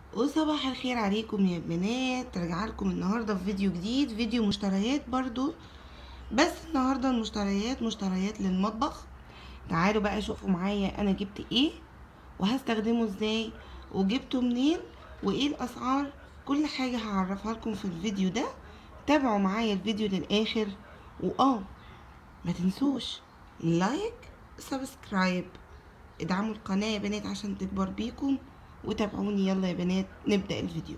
وصباح الخير عليكم يا بنات رجع لكم النهارده في فيديو جديد فيديو مشتريات برضو بس النهارده المشتريات مشتريات للمطبخ تعالوا بقى شوفوا معايا انا جبت ايه وهستخدمه ازاي وجبته منين وايه الاسعار كل حاجه هعرفها لكم في الفيديو ده تابعوا معايا الفيديو للاخر واه ما تنسوش لايك سبسكرايب ادعموا القناه يا بنات عشان تكبر بيكم وتابعوني يلا يا بنات نبدأ الفيديو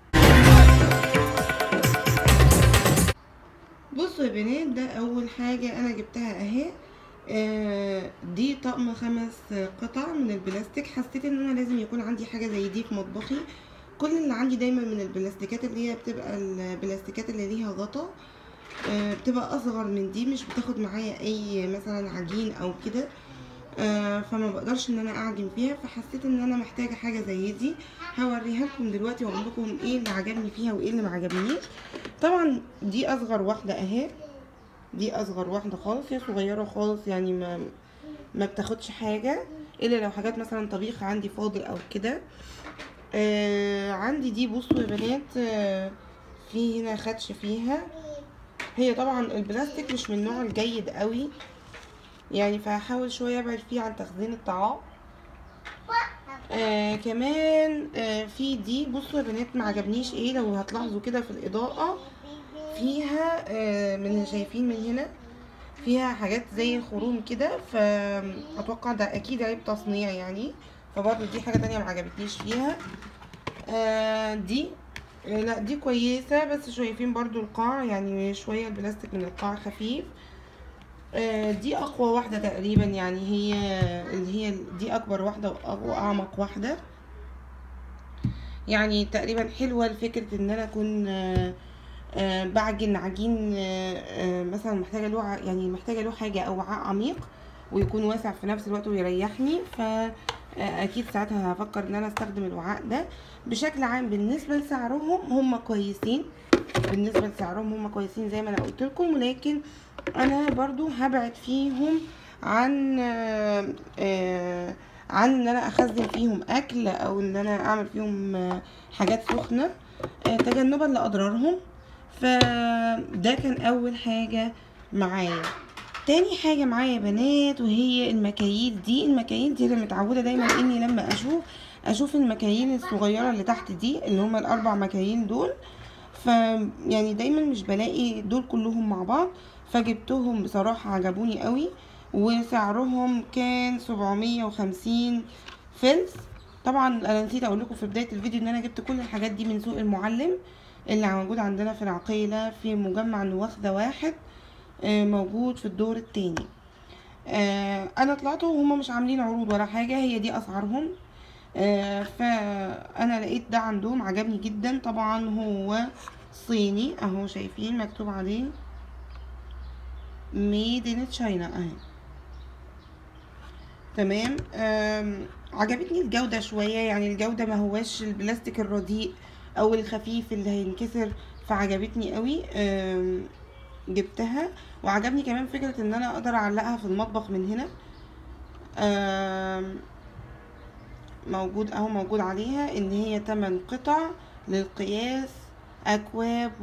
بصوا يا بنات ده اول حاجة انا جبتها اهي آه دي طقم خمس قطع من البلاستيك حسيت ان انا لازم يكون عندي حاجة زي دي في مطبخي كل اللي عندي دايما من البلاستيكات اللي هي بتبقى البلاستيكات اللي ليها غطا آه بتبقى اصغر من دي مش بتاخد معايا اي مثلا عجين او كده آه فما بقدرش ان انا اعجن فيها فحسيت ان انا محتاجه حاجه زي دي هوريها لكم دلوقتي واقول لكم ايه اللي عجبني فيها وايه اللي ما عجبنيش طبعا دي اصغر واحده اهي دي اصغر واحده خالص هي صغيره خالص يعني ما ما بتاخدش حاجه الا لو حاجات مثلا طبيخ عندي فاضل او كده آه عندي دي بصوا يا بنات آه في هنا خدش فيها هي طبعا البلاستيك مش من النوع الجيد قوي يعني فهحاول شويه ابعد فيه عن تخزين الطعام آه كمان آه في دي بصوا يا بنات ما عجبنيش ايه لو هتلاحظوا كده في الاضاءه فيها آه من شايفين من هنا فيها حاجات زي الخروم كده فاتوقع ده اكيد عيب تصنيع يعني فبرضه دي حاجه تانية ما عجبتنيش فيها آه دي آه لا دي كويسه بس شايفين برضو القاع يعني شويه البلاستيك من القاع خفيف دي اقوى واحده تقريبا يعني هي اللي هي دي اكبر واحده واعمق واحده يعني تقريبا حلوه لفكره ان انا اكون بعجن عجين مثلا محتاجه له يعني محتاجه له حاجه او وعاء عميق ويكون واسع في نفس الوقت ويريحني فاكيد ساعتها هفكر ان انا استخدم الوعاء ده بشكل عام بالنسبه لسعرهم هم كويسين بالنسبه لسعرهم هم كويسين زي ما انا قلت لكم ولكن انا برضو هبعد فيهم عن آآ آآ عن ان انا اخزن فيهم اكل او ان انا اعمل فيهم حاجات سخنه تجنبا لاضرارهم فده كان اول حاجه معايا تاني حاجه معايا يا بنات وهي المكاييل دي المكاييل دي انا متعوده دايما اني لما اشوف اشوف المكاييل الصغيره اللي تحت دي اللي هما الاربع مكاييل دول ف يعني دايما مش بلاقي دول كلهم مع بعض فجبتهم بصراحة عجبوني قوي وسعرهم كان سبعمية وخمسين فلس طبعا انا نسيت اقول لكم في بداية الفيديو ان انا جبت كل الحاجات دي من سوق المعلم اللي موجود عندنا في العقيلة في مجمع نواخدة واحد موجود في الدور التاني انا طلعت وهما مش عاملين عروض ولا حاجة هي دي اسعارهم فانا لقيت ده عندهم عجبني جدا طبعا هو صيني اهو شايفين مكتوب عليه ميد ان تشاينا اهي تمام عجبتني الجوده شويه يعني الجوده ما هواش البلاستيك الرديء او الخفيف اللي هينكسر فعجبتني قوي جبتها وعجبني كمان فكره ان انا اقدر اعلقها في المطبخ من هنا موجود اهو موجود عليها ان هي 8 قطع للقياس اكواب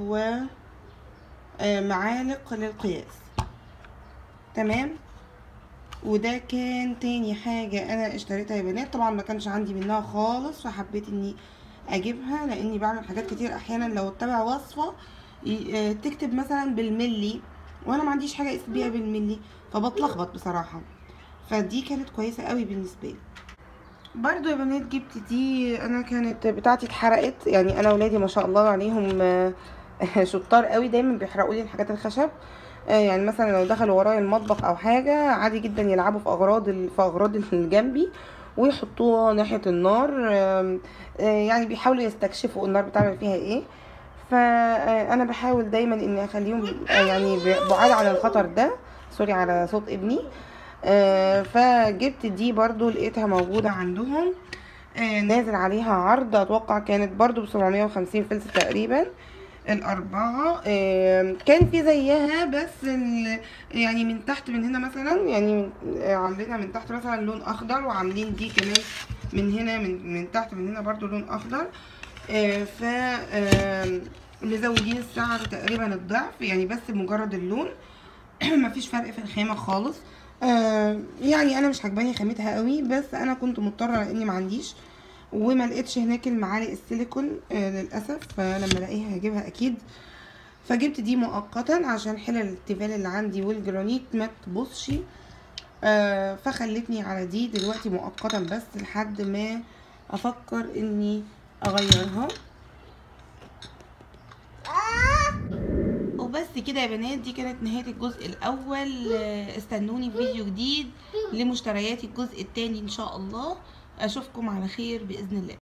ومعالق للقياس تمام وده كان تاني حاجة انا اشتريتها يا بنات طبعا ما كانش عندي منها خالص فحبيت اني اجيبها لاني بعمل حاجات كتير احيانا لو اتبع وصفة تكتب مثلا بالملي وانا ما عنديش حاجة اقيس بيها بالملي فبتلخبط بصراحة فدي كانت كويسة قوي بالنسبة لي برضو يا بنات جبت دي انا كانت بتاعتي اتحرقت يعني انا ولادي ما شاء الله عليهم شطار قوي دايما بيحرقوا لي الحاجات الخشب يعني مثلا لو دخلوا ورايا المطبخ او حاجه عادي جدا يلعبوا في اغراض في اغراض اللي جنبي ويحطوها ناحيه النار يعني بيحاولوا يستكشفوا النار بتعمل فيها ايه فانا بحاول دايما اني اخليهم يعني بعاد عن الخطر ده سوري على صوت ابني آه فجبت دي برضو لقيتها موجودة عندهم آه نازل عليها عرض اتوقع كانت برضو بسبعمية وخمسين فلس تقريبا الأربعة آه كان في زيها بس يعني من تحت من هنا مثلا يعني عاملينها من تحت مثلا لون أخضر وعاملين دي كمان من هنا من من تحت من هنا برضو لون اخضر آه ف آه مزودين السعر تقريبا الضعف يعني بس مجرد اللون مفيش فرق في الخامه خالص آه يعني انا مش عجباني خامتها قوي بس انا كنت مضطره لاني ما عنديش وما لقيتش هناك المعالق السيليكون آه للاسف فلما الاقيها هجيبها اكيد فجبت دي مؤقتا عشان حلل التيفال اللي عندي والجرانيت ما تبصش آه فخلتني على دي دلوقتي مؤقتا بس لحد ما افكر اني اغيرها وبس كده يا بنات دي كانت نهاية الجزء الأول آه، استنوني في فيديو جديد لمشتريات الجزء التاني إن شاء الله أشوفكم على خير بإذن الله